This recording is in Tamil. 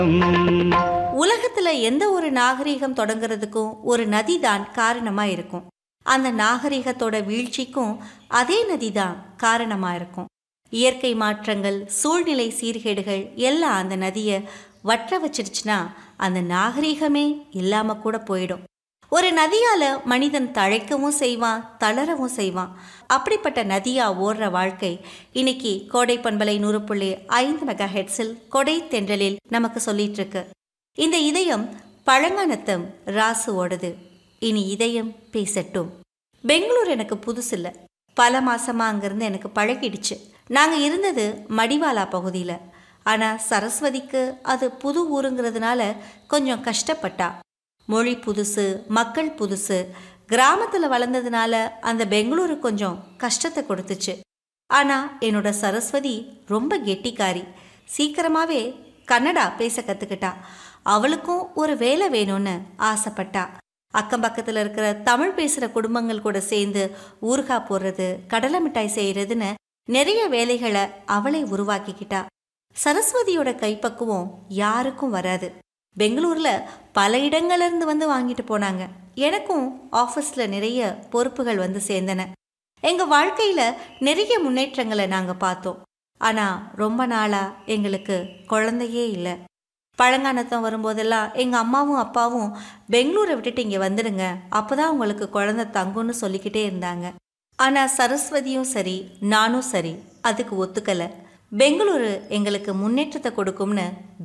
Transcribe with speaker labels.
Speaker 1: உலகத்துல எந்த ஒரு நாகரிகம் தொடங்குறதுக்கும் ஒரு நதி தான் காரணமா இருக்கும் அந்த நாகரிகத்தோட வீழ்ச்சிக்கும் அதே நதி தான் காரணமா இருக்கும் இயற்கை மாற்றங்கள் சூழ்நிலை சீர்கேடுகள் எல்லாம் அந்த நதியை வற்ற வச்சிருச்சுன்னா அந்த நாகரிகமே இல்லாம கூட போயிடும் ஒரு நதியால மனிதன் தழைக்கவும் செய்வான் தளரவும் செய்வான் அப்படிப்பட்ட நதியா ஓடுற வாழ்க்கை இன்னைக்கு கோடை பண்பலை நூறு புள்ளி ஐந்து மெகா ஹெட்ஸில் கொடை தென்றலில் நமக்கு சொல்லிட்டு இருக்கு இந்த இதயம் பழங்கானத்தம் ராசு ஓடுது இனி இதயம் பேசட்டும் பெங்களூர் எனக்கு புதுசு இல்லை பல மாசமா அங்கிருந்து எனக்கு பழகிடுச்சு நாங்க இருந்தது மடிவாலா பகுதியில் ஆனா சரஸ்வதிக்கு அது புது ஊருங்கிறதுனால கொஞ்சம் கஷ்டப்பட்டா மொழி புதுசு மக்கள் புதுசு கிராமத்துல வளர்ந்ததுனால அந்த பெங்களூரு கொஞ்சம் கஷ்டத்தை கொடுத்துச்சு ஆனா என்னோட சரஸ்வதி ரொம்ப கெட்டிக்காரி சீக்கிரமாவே கன்னடா பேச கத்துக்கிட்டா அவளுக்கும் ஒரு வேலை வேணும்னு ஆசைப்பட்டா அக்கம் பக்கத்துல இருக்கிற தமிழ் பேசுற குடும்பங்கள் கூட சேர்ந்து ஊறுகாய் போடுறது கடலை மிட்டாய் செய்யறதுன்னு நிறைய வேலைகளை அவளே உருவாக்கிக்கிட்டா சரஸ்வதியோட கைப்பக்குவம் யாருக்கும் வராது பெங்களூர்ல பல இடங்கள்ல இருந்து வந்து வாங்கிட்டு போனாங்க எனக்கும் ஆஃபீஸ்ல நிறைய பொறுப்புகள் வந்து சேர்ந்தன எங்க வாழ்க்கையில நிறைய முன்னேற்றங்களை நாங்க பார்த்தோம் ஆனா ரொம்ப நாளா எங்களுக்கு குழந்தையே இல்லை பழங்கானத்தம் வரும்போதெல்லாம் எங்க அம்மாவும் அப்பாவும் பெங்களூரை விட்டுட்டு இங்க வந்துடுங்க அப்பதான் உங்களுக்கு குழந்தை தங்கும்னு சொல்லிக்கிட்டே இருந்தாங்க ஆனா சரஸ்வதியும் சரி நானும் சரி அதுக்கு ஒத்துக்கல பெங்களூரு எங்களுக்கு முன்னேற்றத்தை கொடுக்கும்னு